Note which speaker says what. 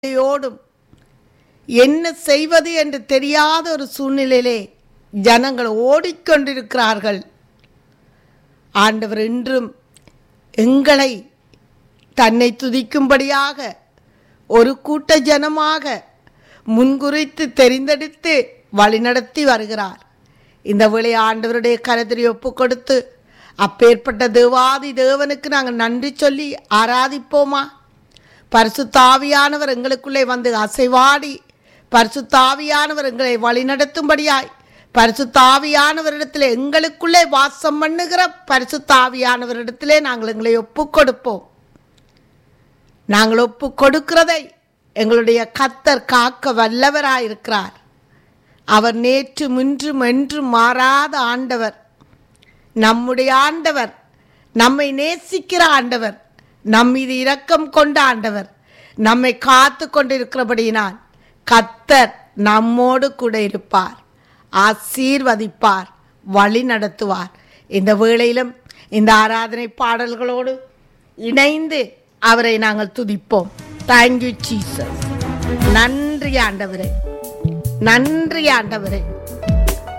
Speaker 1: ஓடும் என்ன செய்வது என்று தெரியாத ஒரு சூழ்நிலையிலே ஜனங்கள் ஓடிக்கொண்டிருக்கிறார்கள் ஆண்டவர் இன்றும் எங்களை தன்னை துதிக்கும்படியாக ஒரு கூட்ட ஜனமாக முன்குறித்து தெரிந்தெடுத்து வழிநடத்தி வருகிறார் இந்த வேளை ஆண்டவருடைய கரத்திரி ஒப்பு கொடுத்து அப்பேற்பட்ட தேவாதி தேவனுக்கு நாங்கள் நன்றி சொல்லி ஆராதிப்போமா பரிசுத்தாவியானவர் எங்களுக்குள்ளே வந்து அசைவாடி பரிசுத்தாவியானவர் எங்களை வழிநடத்தும்படியாய் பரிசுத்தாவியானவரிடத்தில் எங்களுக்குள்ளே வாசம் பண்ணுகிற பரிசுத்தாவியானவரிடத்திலே நாங்கள் எங்களை ஒப்பு கொடுப்போம் நாங்கள் ஒப்பு கொடுக்கிறதை எங்களுடைய கத்தர் காக்க வல்லவராயிருக்கிறார் அவர் நேற்று முன்றும் என்றும் மாறாத ஆண்டவர் நம்முடைய ஆண்டவர் நம்மை நேசிக்கிற ஆண்டவர் நம் மீது இரக்கம் கொண்ட ஆண்டவர் நம்மை காத்து கொண்டிருக்கிறபடியினால் கத்தர் நம்மோடு கூட இருப்பார் ஆசீர்வதிப்பார் வழி நடத்துவார் இந்த வேளையிலும் இந்த ஆராதனை பாடல்களோடு இணைந்து அவரை நாங்கள் துதிப்போம் தேங்க்யூ ஜீசஸ் நன்றி ஆண்டவரே நன்றி ஆண்டவரே